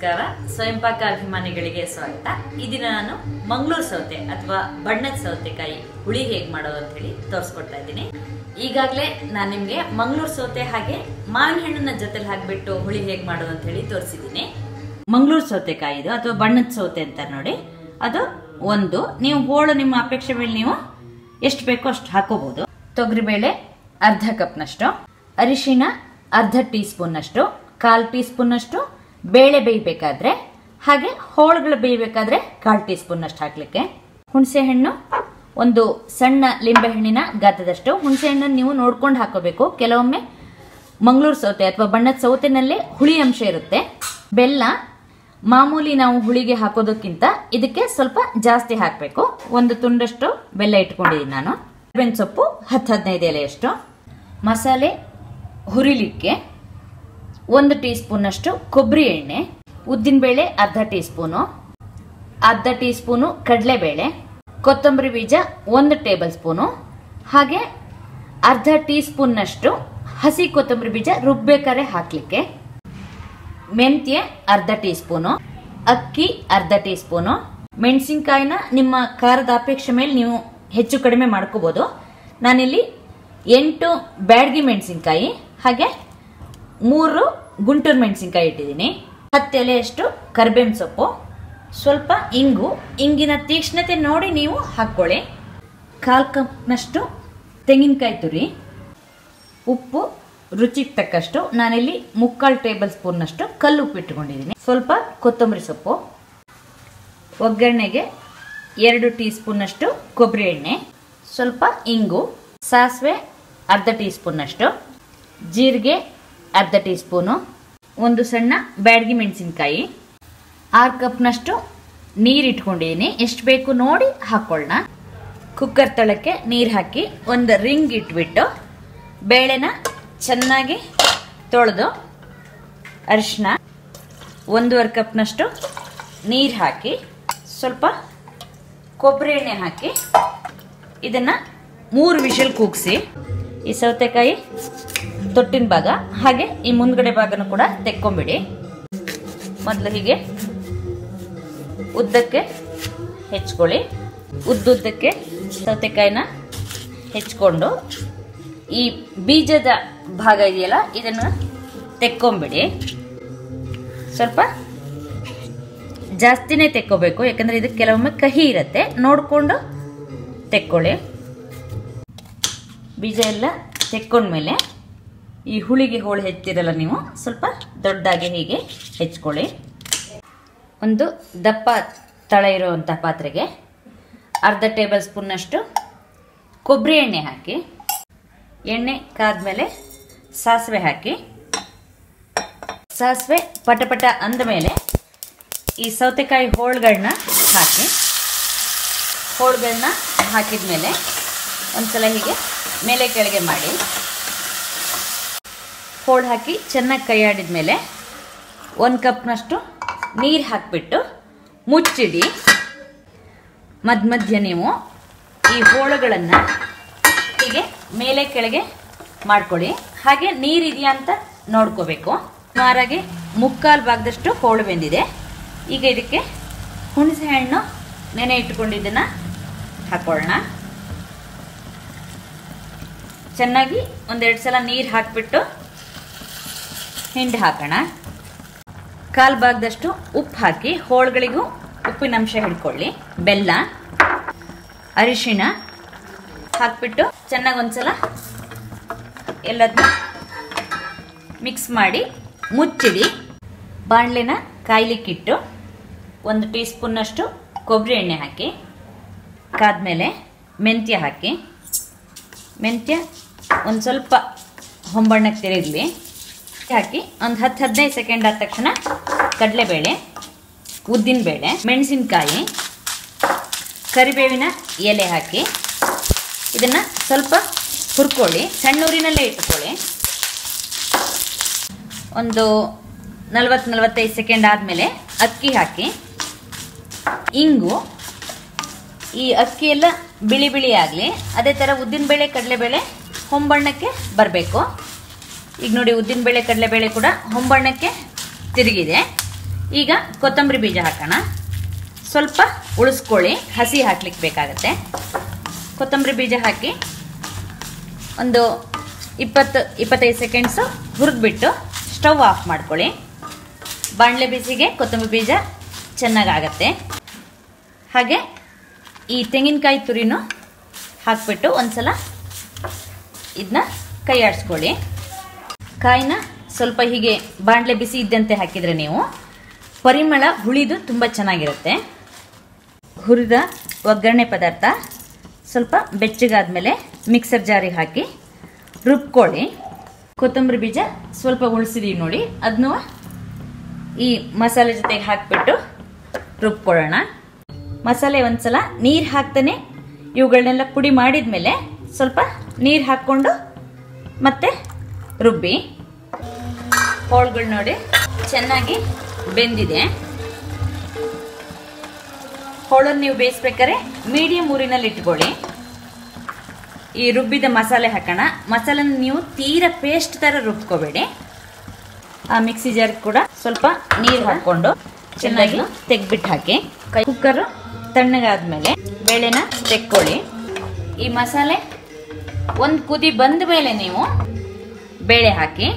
ನಮಸ್ಕಾರ ಸ್ವಯಂಪಾಕ ಅಭಿಮಾನಿಗಳಿಗೆ ಸ್ವಾಗತ ಈ ದಿನ ನಾನು ಮಂಗಳೂರು ಸೌತೆ ಅಥವಾ ಬಣ್ಣದ ಸೌತೆಕಾಯಿ ಹುಳಿ ಹೇಗ್ ಮಾಡೋದು ಅಂತ ಹೇಳಿ ತೋರಿಸ್ಕೊಡ್ತಾ ಇದ್ದೀನಿ ಈಗಾಗಲೇ ನಾನು ನಿಮ್ಗೆ ಮಂಗಳೂರು ಸೌತೆ ಹಾಗೆ ಮಾವಿನ ಹಣ್ಣನ್ನ ಜೊತೆಲಿ ಹಾಕ್ಬಿಟ್ಟು ಹುಳಿ ಹೇಗ್ ಮಾಡೋದು ಅಂತ ಹೇಳಿ ತೋರಿಸಿದ್ದೀನಿ ಮಂಗಳೂರು ಸೌತೆಕಾಯಿ ಇದು ಅಥವಾ ಬಣ್ಣದ ಸೌತೆ ಅಂತ ನೋಡಿ ಅದು ಒಂದು ನೀವು ಹೋಳು ನಿಮ್ಮ ಅಪೇಕ್ಷೆ ಮೇಲೆ ನೀವು ಎಷ್ಟು ಬೇಕೋ ಅಷ್ಟು ಹಾಕೋಬಹುದು ತೊಗರಿಬೇಳೆ ಅರ್ಧ ಕಪ್ನಷ್ಟು ಅರಿಶಿಣ ಅರ್ಧ ಟೀ ಸ್ಪೂನ್ನಷ್ಟು ಕಾಲು ಟೀ ಸ್ಪೂನ್ನಷ್ಟು ಬೇಳೆ ಬೇಯಬೇಕಾದ್ರೆ ಹಾಗೆ ಹೋಳುಗಳು ಬೇಯಬೇಕಾದ್ರೆ ಕಾಲು ಟೀ ಸ್ಪೂನ್ನಷ್ಟು ಹಾಕ್ಲಿಕ್ಕೆ ಹುಣಸೆ ಹಣ್ಣು ಒಂದು ಸಣ್ಣ ಲಿಂಬೆ ಹಣ್ಣಿನ ಗಾತ್ರದಷ್ಟು ಹುಣಸೆ ಹಣ್ಣನ್ನು ನೀವು ನೋಡ್ಕೊಂಡು ಹಾಕೋಬೇಕು ಕೆಲವೊಮ್ಮೆ ಮಂಗಳೂರು ಸೌತೆ ಅಥವಾ ಬಣ್ಣದ ಸೌತೆನಲ್ಲೇ ಹುಳಿ ಅಂಶ ಇರುತ್ತೆ ಬೆಲ್ಲ ಮಾಮೂಲಿ ನಾವು ಹುಳಿಗೆ ಹಾಕೋದಕ್ಕಿಂತ ಇದಕ್ಕೆ ಸ್ವಲ್ಪ ಜಾಸ್ತಿ ಹಾಕಬೇಕು ಒಂದು ತುಂಡಷ್ಟು ಬೆಲ್ಲ ಇಟ್ಕೊಂಡಿದ್ದೀನಿ ನಾನು ಕರ್ಬೇವಿನ ಸೊಪ್ಪು ಹತ್ತು ಹದಿನೈದು ಎಲೆಯಷ್ಟು ಮಸಾಲೆ ಹುರಿಲಿಕ್ಕೆ ಒಂದು ಟೀ ಸ್ಪೂನಷ್ಟು ಕೊಬ್ಬರಿ ಎಣ್ಣೆ ಉದ್ದಿನಬೇಳೆ ಅರ್ಧ ಟೀ ಸ್ಪೂನು ಅರ್ಧ ಟೀ ಸ್ಪೂನು ಕಡಲೆಬೇಳೆ ಕೊತ್ತಂಬರಿ ಬೀಜ ಒಂದು ಟೇಬಲ್ ಸ್ಪೂನು ಹಾಗೆ ಅರ್ಧ ಟೀ ಸ್ಪೂನ್ನಷ್ಟು ಹಸಿ ಕೊತ್ತಂಬರಿ ಬೀಜ ರುಬ್ಬೇಕಾದ್ರೆ ಹಾಕಲಿಕ್ಕೆ ಮೆಂತ್ಯ ಅರ್ಧ ಟೀ ಸ್ಪೂನು ಅಕ್ಕಿ ಅರ್ಧ ಟೀ ಸ್ಪೂನು ಮೆಣಸಿನ್ಕಾಯಿನ ನಿಮ್ಮ ಖಾರದ ಅಪೇಕ್ಷೆ ಮೇಲೆ ನೀವು ಹೆಚ್ಚು ಕಡಿಮೆ ಮಾಡ್ಕೋಬಹುದು ನಾನಿಲ್ಲಿ ಎಂಟು ಬ್ಯಾಡ್ಗಿ ಮೆಣಸಿನ್ಕಾಯಿ ಹಾಗೆ ಮೂರು ಗುಂಟೂರು ಮೆಣಸಿನ್ಕಾಯಿ ಇಟ್ಟಿದ್ದೀನಿ ಹತ್ತು ಎಲೆಯಷ್ಟು ಕರ್ಬೇವಿನ ಸೊಪ್ಪು ಸ್ವಲ್ಪ ಇಂಗು ಇಂಗಿನ ತೀಕ್ಷ್ಣತೆ ನೋಡಿ ನೀವು ಹಾಕ್ಕೊಳ್ಳಿ ಕಾಲು ಕಪ್ನಷ್ಟು ತೆಂಗಿನಕಾಯಿ ತುರಿ ಉಪ್ಪು ರುಚಿಗೆ ತಕ್ಕಷ್ಟು ನಾನಿಲ್ಲಿ ಮುಕ್ಕಾಲು ಟೇಬಲ್ ಸ್ಪೂನ್ನಷ್ಟು ಕಲ್ಲು ಉಪ್ಪು ಇಟ್ಕೊಂಡಿದ್ದೀನಿ ಸ್ವಲ್ಪ ಕೊತ್ತಂಬರಿ ಸೊಪ್ಪು ಒಗ್ಗರಣೆಗೆ ಎರಡು ಟೀ ಸ್ಪೂನ್ನಷ್ಟು ಕೊಬ್ಬರಿ ಎಣ್ಣೆ ಸ್ವಲ್ಪ ಇಂಗು ಸಾಸಿವೆ ಅರ್ಧ ಟೀ ಸ್ಪೂನ್ನಷ್ಟು ಜೀರಿಗೆ ಅರ್ಧ ಟೀ ಸ್ಪೂನು ಒಂದು ಸಣ್ಣ ಬ್ಯಾಡಗಿ ಮೆಣಸಿನ್ಕಾಯಿ ಆರು ಕಪ್ನಷ್ಟು ನೀರು ಇಟ್ಕೊಂಡಿದ್ದೀನಿ ಎಷ್ಟು ಬೇಕು ನೋಡಿ ಹಾಕೊಳ್ಳೋಣ ಕುಕ್ಕರ್ ತಳಕ್ಕೆ ನೀರು ಹಾಕಿ ಒಂದು ರಿಂಗ್ ಇಟ್ಬಿಟ್ಟು ಬೇಳೆನ ಚೆನ್ನಾಗಿ ತೊಳೆದು ಅರಿಶಿನ ಒಂದೂವರೆ ಕಪ್ನಷ್ಟು ನೀರು ಹಾಕಿ ಸ್ವಲ್ಪ ಕೊಬ್ಬರಿ ಎಣ್ಣೆ ಹಾಕಿ ಇದನ್ನು ಮೂರು ವಿಷಲ್ ಕೂಗಿಸಿ ಈ ಸೌತೆಕಾಯಿ ತೊಟ್ಟಿನ ಭಾಗ ಹಾಗೆ ಈ ಮುಂದ್ಗಡೆ ಭಾಗನೂ ಕೂಡ ತೆಕ್ಕೊಂಬಿಡಿ ಮೊದಲು ಹೀಗೆ ಉದ್ದಕ್ಕೆ ಹೆಚ್ಕೊಳ್ಳಿ ಉದ್ದುದ್ದಕ್ಕೆ ಸೌತೆಕಾಯಿನ ಹೆಚ್ಕೊಂಡು ಈ ಬೀಜದ ಭಾಗ ಇದೆಯಲ್ಲ ಇದನ್ನು ತೆಕ್ಕೊಂಬಿಡಿ ಸ್ವಲ್ಪ ಜಾಸ್ತಿನೇ ತೆಕ್ಕೋಬೇಕು ಯಾಕಂದ್ರೆ ಇದು ಕೆಲವೊಮ್ಮೆ ಕಹಿ ಇರುತ್ತೆ ನೋಡಿಕೊಂಡು ತೆಕ್ಕೊಳ್ಳಿ ಬೀಜ ಎಲ್ಲ ತೆಕ್ಕೊಂಡ್ಮೇಲೆ ಈ ಹುಳಿಗೆ ಹೋಳು ಹೆಚ್ಚಿರಲ್ಲ ನೀವು ಸ್ವಲ್ಪ ದೊಡ್ಡದಾಗಿ ಹೀಗೆ ಹೆಚ್ಕೊಳ್ಳಿ ಒಂದು ದಪ್ಪ ತಳ ಇರುವಂಥ ಪಾತ್ರೆಗೆ ಅರ್ಧ ಟೇಬಲ್ ಸ್ಪೂನ್ನಷ್ಟು ಕೊಬ್ಬರಿ ಎಣ್ಣೆ ಹಾಕಿ ಎಣ್ಣೆ ಕಾದ್ಮೇಲೆ ಸಾಸಿವೆ ಹಾಕಿ ಸಾಸಿವೆ ಪಟಪಟ ಅಂದ ಮೇಲೆ ಈ ಸೌತೆಕಾಯಿ ಹೋಳುಗಳನ್ನ ಹಾಕಿ ಹೋಳುಗಳನ್ನ ಹಾಕಿದ ಮೇಲೆ ಒಂದ್ಸಲ ಹೀಗೆ ಮೇಲೆ ಕೆಳಗೆ ಮಾಡಿ ಹೋಳು ಹಾಕಿ ಚೆನ್ನಾಗಿ ಕೈ ಆಡಿದ ಮೇಲೆ ಒಂದು ಕಪ್ನಷ್ಟು ನೀರು ಹಾಕಿಬಿಟ್ಟು ಮುಚ್ಚಿಡಿ ಮಧ್ಯ ಮಧ್ಯ ನೀವು ಈ ಹೋಳುಗಳನ್ನು ಹೀಗೆ ಮೇಲೆ ಕೆಳಗೆ ಮಾಡ್ಕೊಳ್ಳಿ ಹಾಗೆ ನೀರಿದೆಯಾ ಅಂತ ನೋಡ್ಕೋಬೇಕು ಸುಮಾರಾಗಿ ಮುಕ್ಕಾಲು ಭಾಗದಷ್ಟು ಹೋಳು ಬೆಂದಿದೆ ಈಗ ಇದಕ್ಕೆ ಹುಣಸೆ ಹಣ್ಣು ನೆನೆ ಇಟ್ಕೊಂಡಿದ್ದನ್ನು ಹಾಕೊಳ್ಳೋಣ ಚೆನ್ನಾಗಿ ಒಂದೆರಡು ಸಲ ನೀರು ಹಾಕಿಬಿಟ್ಟು ಹಿಂಡಿ ಹಾಕೋಣ ಕಾಲು ಭಾಗದಷ್ಟು ಉಪ್ಪು ಹಾಕಿ ಹೋಳುಗಳಿಗೂ ಉಪ್ಪಿನ ಅಂಶ ಹಿಡ್ಕೊಳ್ಳಿ ಬೆಲ್ಲ ಅರಿಶಿಣ ಹಾಕ್ಬಿಟ್ಟು ಚೆನ್ನಾಗಿ ಒಂದ್ಸಲ ಎಲ್ಲದನ್ನ ಮಿಕ್ಸ್ ಮಾಡಿ ಮುಚ್ಚಿಡಿ ಬಾಣಲೆನ ಕಾಯ್ಲಿಕ್ಕಿಟ್ಟು ಒಂದು ಟೀ ಸ್ಪೂನ್ನಷ್ಟು ಕೊಬ್ಬರಿ ಎಣ್ಣೆ ಹಾಕಿ ಕಾದ್ಮೇಲೆ ಮೆಂತ್ಯ ಹಾಕಿ ಮೆಂತ್ಯ ಒಂದು ಸ್ವಲ್ಪ ಹೊಂಬಣ್ಣಕ್ಕೆ ತಿರುಗಲಿ ಹಾಕಿ ಒಂದು ಹತ್ತು ಹದಿನೈದು ಸೆಕೆಂಡ್ ಆದ ತಕ್ಷಣ ಕಡಲೆಬೇಳೆ ಉದ್ದಿನಬೇಳೆ ಮೆಣಸಿನ್ಕಾಯಿ ಕರಿಬೇವಿನ ಎಲೆ ಹಾಕಿ ಇದನ್ನು ಸ್ವಲ್ಪ ಹುರ್ಕೊಳ್ಳಿ ಸಣ್ಣೂರಿನಲ್ಲೇ ಇಟ್ಕೊಳ್ಳಿ ಒಂದು ನಲ್ವತ್ತು ನಲ್ವತ್ತೈದು ಸೆಕೆಂಡ್ ಆದಮೇಲೆ ಅಕ್ಕಿ ಹಾಕಿ ಇಂಗು ಈ ಅಕ್ಕಿ ಎಲ್ಲ ಬಿಳಿ ಬಿಳಿ ಆಗಲಿ ಅದೇ ಥರ ಉದ್ದಿನಬೇಳೆ ಕಡಲೆಬೇಳೆ ಹೊಂಬಣ್ಣಕ್ಕೆ ಬರಬೇಕು ಈಗ ನೋಡಿ ಉದ್ದಿನಬೇಳೆ ಕಡಲೆಬೇಳೆ ಕೂಡ ಹೊಂಬಣ್ಣಕ್ಕೆ ತಿರುಗಿದೆ ಈಗ ಕೊತ್ತಂಬರಿ ಬೀಜ ಹಾಕೋಣ ಸ್ವಲ್ಪ ಉಳಿಸ್ಕೊಳ್ಳಿ ಹಸಿ ಹಾಕ್ಲಿಕ್ಕೆ ಬೇಕಾಗತ್ತೆ ಕೊತ್ತಂಬರಿ ಬೀಜ ಹಾಕಿ ಒಂದು ಇಪ್ಪತ್ತು ಇಪ್ಪತ್ತೈದು ಸೆಕೆಂಡ್ಸು ಹುರಿದ್ಬಿಟ್ಟು ಸ್ಟವ್ ಆಫ್ ಮಾಡ್ಕೊಳ್ಳಿ ಬಾಣಲೆ ಬಿಸಿಗೆ ಕೊತ್ತಂಬರಿ ಬೀಜ ಚೆನ್ನಾಗಾಗತ್ತೆ ಹಾಗೆ ಈ ತೆಂಗಿನಕಾಯಿ ತುರಿನೂ ಹಾಕ್ಬಿಟ್ಟು ಒಂದ್ಸಲ ಇದನ್ನ ಕೈ ಆಡಿಸ್ಕೊಳ್ಳಿ ಕಾಯಿನ ಸ್ವಲ್ಪ ಹೀಗೆ ಬಾಣಲೆ ಬಿಸಿ ಇದ್ದಂತೆ ಹಾಕಿದರೆ ನೀವು ಪರಿಮಳ ಹುಳಿದು ತುಂಬ ಚೆನ್ನಾಗಿರುತ್ತೆ ಹುರಿದ ಒಗ್ಗರಣೆ ಪದಾರ್ಥ ಸ್ವಲ್ಪ ಬೆಚ್ಚಗಾದ್ಮೇಲೆ ಮಿಕ್ಸರ್ ಜಾರಿಗೆ ಹಾಕಿ ರುಬ್ಕೊಳ್ಳಿ ಕೊತ್ತಂಬರಿ ಬೀಜ ಸ್ವಲ್ಪ ಉಳಿಸಿದೀವಿ ನೋಡಿ ಅದನ್ನು ಈ ಮಸಾಲೆ ಜೊತೆಗೆ ಹಾಕಿಬಿಟ್ಟು ರುಬ್ಕೊಳ್ಳೋಣ ಮಸಾಲೆ ಒಂದ್ಸಲ ನೀರು ಹಾಕ್ತಾನೆ ಇವುಗಳನ್ನೆಲ್ಲ ಪುಡಿ ಮಾಡಿದ್ಮೇಲೆ ಸ್ವಲ್ಪ ನೀರು ಹಾಕ್ಕೊಂಡು ಮತ್ತೆ ರುಬ್ಬಿ ಹೋಳುಗಳು ನೋಡಿ ಚೆನ್ನಾಗಿ ಬೆಂದಿದೆ ಹೋಳನ್ನು ನೀವು ಬೇಯಿಸ್ಬೇಕಾದ್ರೆ ಮೀಡಿಯಂ ಊರಿನಲ್ಲಿ ಇಟ್ಕೊಳ್ಳಿ ಈ ರುಬ್ಬಿದ ಮಸಾಲೆ ಹಾಕೋಣ ಮಸಾಲೆನ ನೀವು ತೀರಾ ಪೇಸ್ಟ್ ಥರ ರುಬ್ಕೋಬೇಡಿ ಆ ಮಿಕ್ಸಿ ಜಾರ್ ಕೂಡ ಸ್ವಲ್ಪ ನೀರು ಹಾಕ್ಕೊಂಡು ಚೆನ್ನಾಗಿ ತೆಗ್ಬಿಟ್ಟು ಹಾಕಿ ಕೈ ಕುಕ್ಕರ್ ತಣ್ಣಗಾದ್ಮೇಲೆ ಬೇಳೆನ ತೆಕ್ಕೊಳ್ಳಿ ಈ ಮಸಾಲೆ ಒಂದು ಕುದಿ ಬಂದ ಮೇಲೆ ನೀವು ಬೇಳೆ ಹಾಕಿ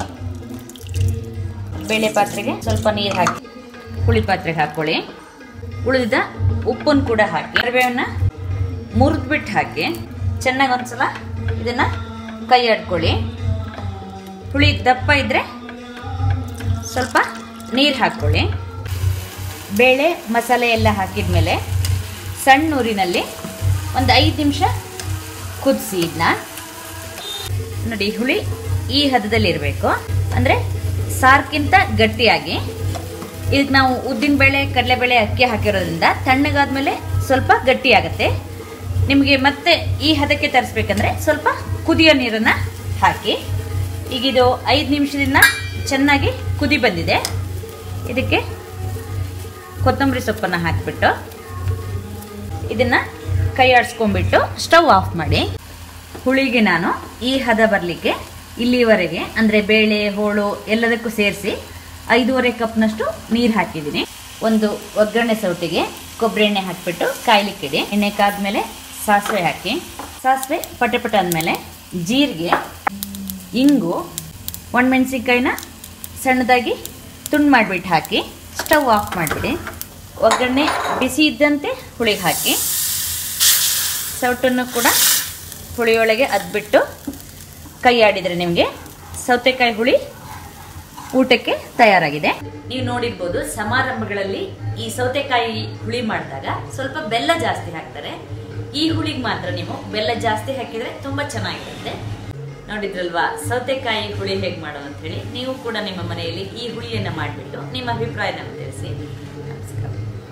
ಬೇಳೆ ಪಾತ್ರೆಗೆ ಸ್ವಲ್ಪ ನೀರು ಹಾಕಿ ಹುಳಿ ಪಾತ್ರೆಗೆ ಹಾಕ್ಕೊಳ್ಳಿ ಉಳಿದ ಉಪ್ಪನ್ನು ಕೂಡ ಹಾಕಿ ಕರಿಬೇವನ್ನ ಮುರಿದ್ಬಿಟ್ಟು ಹಾಕಿ ಚೆನ್ನಾಗಿ ಒಂದ್ಸಲ ಇದನ್ನ ಕೈ ಆಡ್ಕೊಳ್ಳಿ ಹುಳಿ ದಪ್ಪ ಇದ್ರೆ ಸ್ವಲ್ಪ ನೀರು ಹಾಕ್ಕೊಳ್ಳಿ ಬೇಳೆ ಮಸಾಲೆ ಎಲ್ಲ ಹಾಕಿದ್ಮೇಲೆ ಸಣ್ಣ ಊರಿನಲ್ಲಿ ಒಂದು ಐದು ನಿಮಿಷ ಕುದಿಸಿ ಇದನ್ನ ನೋಡಿ ಹುಳಿ ಈ ಹದದಲ್ಲಿ ಇರಬೇಕು ಅಂದರೆ ಸಾರ್ಕಿಂತ ಗಟ್ಟಿಯಾಗಿ ಇದಕ್ಕೆ ನಾವು ಉದ್ದಿನ ಬೇಳೆ ಕಡಲೆಬೇಳೆ ಅಕ್ಕಿ ಹಾಕಿರೋದ್ರಿಂದ ತಣ್ಣಗಾದ್ಮೇಲೆ ಸ್ವಲ್ಪ ಗಟ್ಟಿ ಆಗುತ್ತೆ ನಿಮಗೆ ಮತ್ತೆ ಈ ಹದಕ್ಕೆ ತರಿಸ್ಬೇಕಂದ್ರೆ ಸ್ವಲ್ಪ ಕುದಿಯೋ ನೀರನ್ನು ಹಾಕಿ ಈಗ ಇದು ಐದು ನಿಮಿಷದಿಂದ ಚೆನ್ನಾಗಿ ಕುದಿ ಬಂದಿದೆ ಇದಕ್ಕೆ ಕೊತ್ತಂಬರಿ ಸೊಪ್ಪನ್ನು ಹಾಕಿಬಿಟ್ಟು ಇದನ್ನು ಕೈ ಆಡಿಸ್ಕೊಂಡ್ಬಿಟ್ಟು ಸ್ಟವ್ ಆಫ್ ಮಾಡಿ ಹುಳಿಗೆ ನಾನು ಈ ಹದ ಬರಲಿಕ್ಕೆ ಇಲ್ಲಿವರೆಗೆ ಅಂದರೆ ಬೇಳೆ ಹೋಳು ಎಲ್ಲದಕ್ಕೂ ಸೇರಿಸಿ ಐದೂವರೆ ಕಪ್ನಷ್ಟು ನೀರು ಹಾಕಿದ್ದೀನಿ ಒಂದು ಒಗ್ಗರಣೆ ಸೌಟಿಗೆ ಕೊಬ್ಬರಿ ಎಣ್ಣೆ ಹಾಕಿಬಿಟ್ಟು ಕಾಯ್ಲಿಕ್ಕಿಡಿ ಎಣ್ಣೆ ಕಾದ್ಮೇಲೆ ಸಾಸಿವೆ ಹಾಕಿ ಸಾಸಿವೆ ಪಟೆ ಪಟ ಅಂದಮೇಲೆ ಜೀರಿಗೆ ಇಂಗು ಒಣಮೆಣ್ಸಿನ್ಕಾಯಿನ ಸಣ್ಣದಾಗಿ ತುಂಡು ಮಾಡಿಬಿಟ್ಟು ಹಾಕಿ ಸ್ಟವ್ ಆಫ್ ಮಾಡಿಬಿಡಿ ಒಗ್ಗರಣೆ ಬಿಸಿ ಇದ್ದಂತೆ ಹುಳಿಗೆ ಹಾಕಿ ಸೌಟನ್ನು ಕೂಡ ಹುಳಿಯೊಳಗೆ ಅದ್ಬಿಟ್ಟು ಕೈ ಆಡಿದರೆ ನಿಮಗೆ ಸೌತೆಕಾಯಿ ಹುಳಿ ಊಟಕ್ಕೆ ತಯಾರಾಗಿದೆ ನೀವು ನೋಡಿರ್ಬೋದು ಸಮಾರಂಭಗಳಲ್ಲಿ ಈ ಸೌತೆಕಾಯಿ ಹುಳಿ ಮಾಡಿದಾಗ ಸ್ವಲ್ಪ ಬೆಲ್ಲ ಜಾಸ್ತಿ ಹಾಕ್ತಾರೆ ಈ ಹುಳಿಗೆ ಮಾತ್ರ ನೀವು ಬೆಲ್ಲ ಜಾಸ್ತಿ ಹಾಕಿದ್ರೆ ತುಂಬಾ ಚೆನ್ನಾಗಿರುತ್ತೆ ನೋಡಿದ್ರಲ್ವಾ ಸೌತೆಕಾಯಿ ಹುಳಿ ಹೇಗೆ ಮಾಡೋದು ಅಂತ ಹೇಳಿ ನೀವು ಕೂಡ ನಿಮ್ಮ ಮನೆಯಲ್ಲಿ ಈ ಹುಳಿಯನ್ನ ಮಾಡಿಬಿಟ್ಟು ನಿಮ್ಮ ಅಭಿಪ್ರಾಯನ ತಿಳಿಸಿ ನಮಸ್ಕಾರ